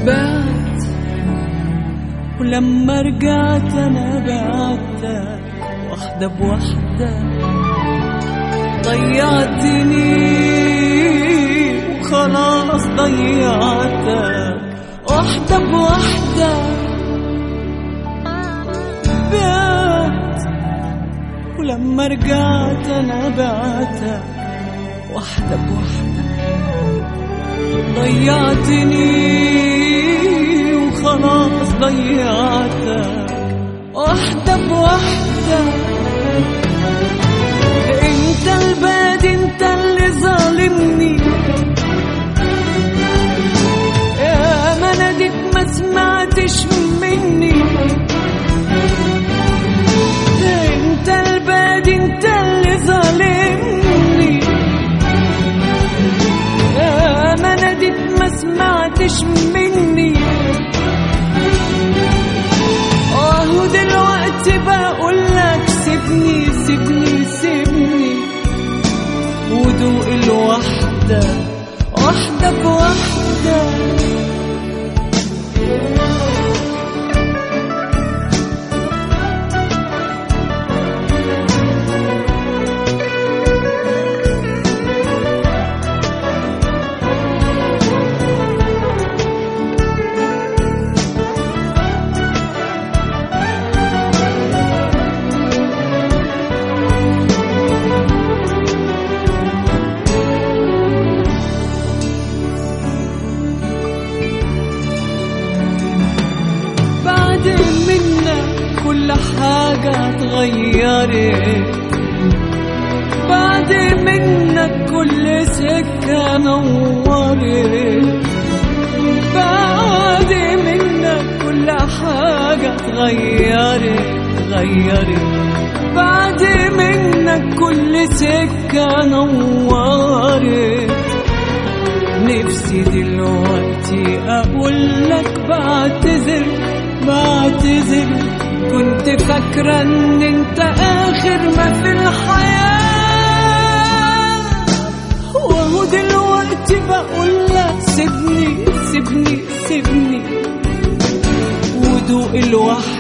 بعت ولما رجعت انا بعتك واحدة بواحدة ضيعتني وخلاص ضيعتك واحدة بواحدة بعت ولما رجعت انا بعتك واحدة بواحدة ضيعتني وخلاص ضيعتك واحدة بواحدة انت البادي انت اللي ظالمني يا ما ناديت ما سمعتش مني انت البادي انت اللي ظالمني يا ما ناديت ما سمعتش مني اهو دلوقتي بقول لك سيبني سيبني سيبني ودوق الوحدة واحدة بواحدة بعد منك كل حاجة اتغيرت بعد منك كل سكة نورت بعد منك كل حاجة اتغيرت اتغيرت بعد منك كل سكة نورت نفسي دلوقتي اقول لك بعتذر بعتذر كنت فاكرة ان انت اخر ما في الحياة وهو دلوقتي بقول لك سيبني سيبني سيبني ودوق الوحدة